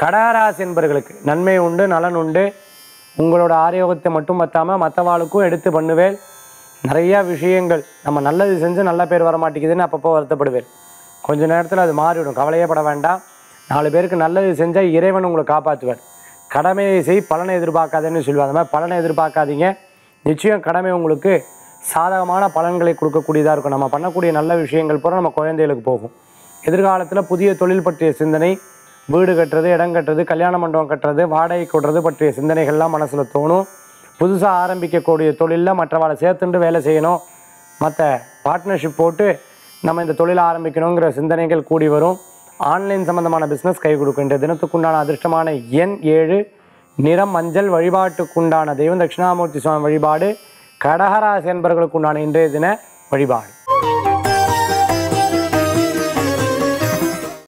கடகராசி என்பர்களுக்கு நன்மை உண்டு நலன் உண்டு உங்களோட ஆரோக்கியத்தை மட்டும் பத்தாமல் மற்றவாளுக்கும் எடுத்து பண்ணுவேன் நிறையா விஷயங்கள் நம்ம நல்லது செஞ்சு நல்ல பேர் வர மாட்டேங்குதுன்னு அப்பப்போ வருத்தப்படுவேன் கொஞ்ச நேரத்தில் அது மாறிவிடும் கவலையே பட வேண்டாம் நாலு பேருக்கு நல்லது செஞ்சால் இறைவன் உங்களை காப்பாற்றுவார் கடமையை செய் பலனை எதிர்பார்க்காதேன்னு சொல்லுவாங்க அந்த மாதிரி பலனை எதிர்பார்க்காதீங்க நிச்சயம் கடமை உங்களுக்கு சாதகமான பலன்களை கொடுக்கக்கூடியதாக இருக்கும் நம்ம பண்ணக்கூடிய நல்ல விஷயங்கள் பூரா நம்ம குழந்தைகளுக்கு போகும் எதிர்காலத்தில் புதிய தொழில் பற்றிய சிந்தனை வீடு கட்டுறது இடம் கட்டுறது கல்யாண மண்டபம் கட்டுறது வாடகை கொடுறது பற்றிய சிந்தனைகள்லாம் மனசில் தோணும் புதுசாக ஆரம்பிக்கக்கூடிய தொழிலில் மற்றவளை சேர்த்துண்டு வேலை செய்யணும் மற்ற பார்ட்னர்ஷிப் போட்டு நம்ம இந்த தொழிலை ஆரம்பிக்கணுங்கிற சிந்தனைகள் கூடி வரும் ஆன்லைன் சம்பந்தமான பிஸ்னஸ் கை கொடுக்கின்ற தினத்துக்குண்டான அதிர்ஷ்டமான எண் ஏழு நிறம் மஞ்சள் வழிபாட்டுக்குண்டான தெய்வம் தட்சிணாமூர்த்தி சுவாமி வழிபாடு கடகராசி என்பவர்களுக்குண்டான இன்றைய தின வழிபாடு